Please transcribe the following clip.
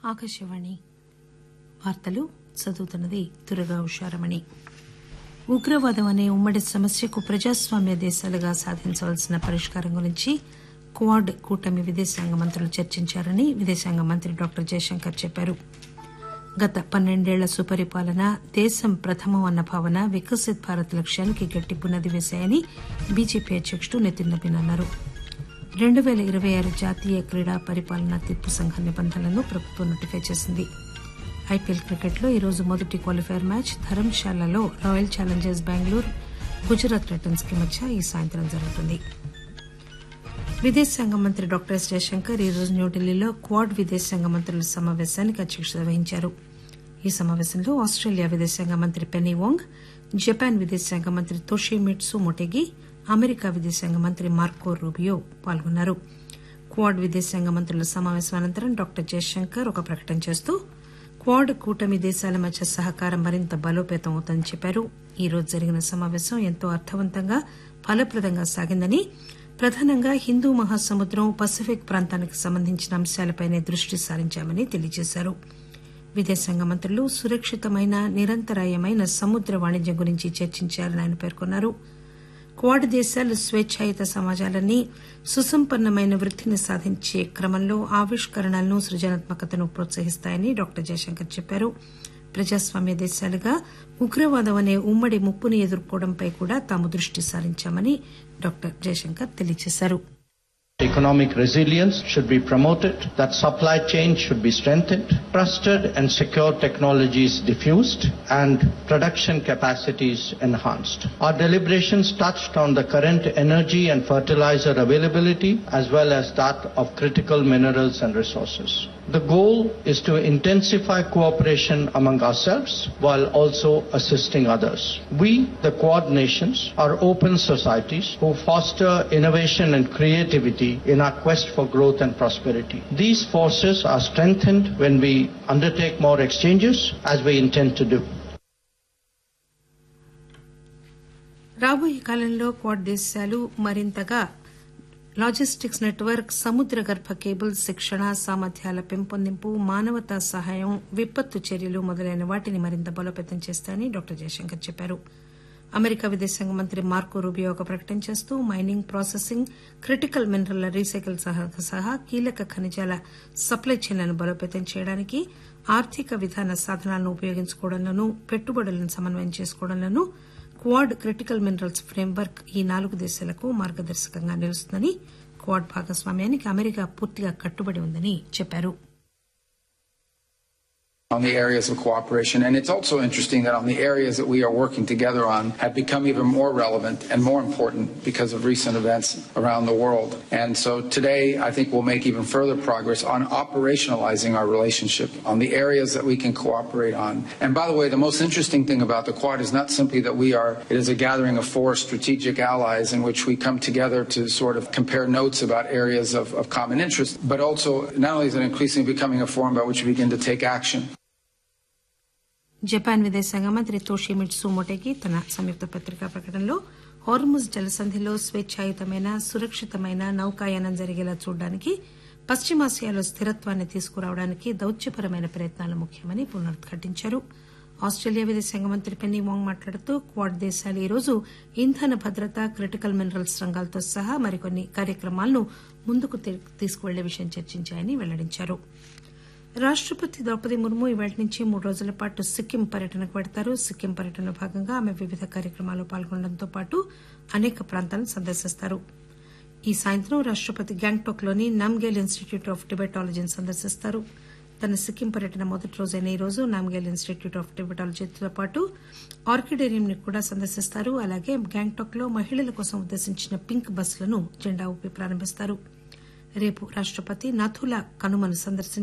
ఆకాశవాణి వార్తలు చదువుతున్నది దుర్గా ఉషారమణి ఉగ్రవాదం అనే ఉమ్మడి సమస్యకు ప్రజాస్వామ్య దేశాలుగా సాధించవలసిన పరిష్కారం గురించి క్వాడ్ కూటమి విదేశాంగ మంత్రులు చర్చించారని విదేశాంగ మంత్రి డాక్టర్ జయశంకర్ చెప్పారు గత పన్నెండేళ్ల సుపరిపాలన దేశం ప్రథమం అన్న భావన వికసిత్ భారత్ లక్ష్యానికి గట్టి పునాది వేశాయని బీజేపీ అధ్యకుడు నితిన్ నబీన్ అన్నారు రెండు పేల ఇరవై ఆరు జాతీయ క్రీడా పరిపాలనా తీర్పు సంఘం నిబంధనలను ప్రభుత్వం నోటిఫై చేసింది ఐపీఎల్ క్రికెట్లో ఈరోజు మొదటి క్వాలిఫైర్ మ్యాచ్ ధరంశాలలో Royal Challengers Bengaluru Gujarat Titans కి మధ్య ఈ సాయంత్రం జరుగుతుంది విదేశాంగ మంత్రి డాక్టర్ ఎస్ జయశంకర్ ఈరోజు న్యూఢిల్లీలో క్వాడ్ విదేశాంగ మంత్రుల సమాపేశానికి అధ్యక్షత వహించారు ఈ సమాపేశంలో ఆస్టేలియా విదేశాంగ మంత్రి పెన్నీ వోంగ్ జపాన్ విదేశాంగ మంత్రి తోషిమిట్సు మొటెగి అమెరికా విదేశాంగ మంత్రి మార్కో రూబియో పాల్గొన్నారు క్వాడ్ విదేశాంగ మంత్రుల సమాపేశం అనంతరం డాక్టర్ జయశంకర్ ఒక ప్రకటన చేస్తూ క్వాడ్ కూటమి దేశాల మధ్య సహకారం మరింత బలోపేతం అవుతుందని చెప్పారు ఈ రోజు జరిగిన సమాపేశం ఎంతో అర్థవంతంగా ఫలప్రదంగా సాగిందని ప్రధానంగా హిందూ మహాసముద్రం పసిఫిక్ ప్రాంతానికి సంబంధించిన అంశాలపైనే దృష్టి సారించామని తెలియజేశారు విదేశాంగ మంత్రులు సురక్షితమైన నిరంతరాయమైన సముద్ర వాణిజ్యం గురించి చర్చించారని ఆయన పేర్కొన్నారు క్వాడ్ దేశాలు స్వేచ్ఛాయుత సమాజాలని సుసంపన్నమైన వృద్దిని సాధించే క్రమంలో ఆవిష్కరణలను సృజనాత్మకతను ప్రోత్సహిస్తాయని డాక్టర్ జయశంకర్ చెప్పారు ప్రజాస్వామ్య దేశాలుగా ఉగ్రవాదం అనే ఉమ్మడి ముప్పును ఎదుర్కోవడంపై కూడా తాము దృష్టి సారించామని డాక్టర్ జయశంకర్ తెలియజేశారు Economic resilience should be promoted, that supply chain should be strengthened, trusted and secure technologies diffused, and production capacities enhanced. Our deliberations touched on the current energy and fertilizer availability as well as that of critical minerals and resources. The goal is to intensify cooperation among ourselves while also assisting others. We, the Quad nations, are open societies who foster innovation and creativity in our quest for growth and prosperity. These forces are strengthened when we undertake more exchanges as we intend to do. రాబోయే కాలంలో quad దేశాలు మరింతగా logistics network సముద్ర గర్భ cable శిక్షణ సామర్థ్యాల పెంపొందింపు మానవతా సహాయం విపత్తు చర్యలు మొదలైన వాటిని మరింత బలోపేతం చేస్తాయని డాక్టర్ జయశంకర్ చెప్పారు అమెరికా విదేశాంగ మంత్రి మార్కో రూబియో ఒక ప్రకటన చేస్తూ మైనింగ్ ప్రాసెసింగ్ క్రిటికల్ మినరల్ల రీసైకిల్ సహా కీలక ఖనిజాల సప్లై చైన్లను బలోపేతం చేయడానికి ఆర్థిక విధాన సాధనాలను ఉపయోగించుకోవడంలోనూ పెట్టుబడులను సమన్వయం చేసుకోవడంలోనూ క్వాడ్ క్రిటికల్ మినరల్స్ ఫ్రేమ్వర్క్ ఈ నాలుగు దేశాలకు మార్గదర్శకంగా నిలుస్తుందని క్వాడ్ భాగస్వామ్యానికి అమెరికా పూర్తిగా కట్టుబడి ఉందని చెప్పారు on the areas of cooperation. And it's also interesting that on the areas that we are working together on have become even more relevant and more important because of recent events around the world. And so today, I think we'll make even further progress on operationalizing our relationship on the areas that we can cooperate on. And by the way, the most interesting thing about the Quad is not simply that we are, it is a gathering of four strategic allies in which we come together to sort of compare notes about areas of, of common interest, but also not only is it increasingly becoming a forum by which we begin to take action, Japan విదేశాంగ మంత్రి Toshimitsu Motegi తన సంయుక్త పత్రికా ప్రకటనలో Hormuz జలసంధిలో స్వేచ్ఛాయుతమైన సురక్షితమైన నౌకాయానం జరిగేలా చూడడానికి పశ్చిమాసియాలో స్థిరత్వాన్ని తీసుకురావడానికి దౌత్యపరమైన ప్రయత్నాలు ముఖ్యమని పునరుద్ఘాటించారు ఆస్టేలియా విదేశాంగ మంత్రి పెన్నీ వాంగ్ మాట్లాడుతూ క్వాడ్ దేశాలు ఈరోజు ఇంధన భద్రత క్రిటికల్ మినరల్స్ రంగాలతో సహా మరికొన్ని కార్యక్రమాలను ముందుకు తీసుకువెళ్లే విషయం చర్చించాయని వెల్లడించారు రాష్టపతి ద్రౌపది ముర్ము ఇవాళ నుంచి మూడు రోజుల పాటు సిక్కిం పర్యటనకు పెడతారు సిక్కిం పర్యటనలో భాగంగా ఆమె వివిధ కార్యక్రమాల్లో పాల్గొనడంతో పాటు అనేక ప్రాంతాలను సందర్శిస్తారు ఈ సాయంత్రం రాష్టపతి గ్యాంగ్టాక్ లోని నామ్గేల్ ఇన్స్టిట్యూట్ ఆఫ్ టిబెటాలజీని సందర్శిస్తారు తన సిక్కిం పర్యటన మొదటి రోజైన ఈ రోజు నామ్గేల్ ఇన్స్టిట్యూట్ ఆఫ్ టిబెటాలజీతో పాటు ఆర్కిడేరియం ని కూడా సందర్శిస్తారు అలాగే గ్యాంగ్టాక్ లో మహిళల కోసం ఉద్దేశించిన పింక్ బస్సులను జెండా ఊపి ప్రారంభిస్తారు రేపు రాష్టపతి నథులా కనుమను సందర్శించి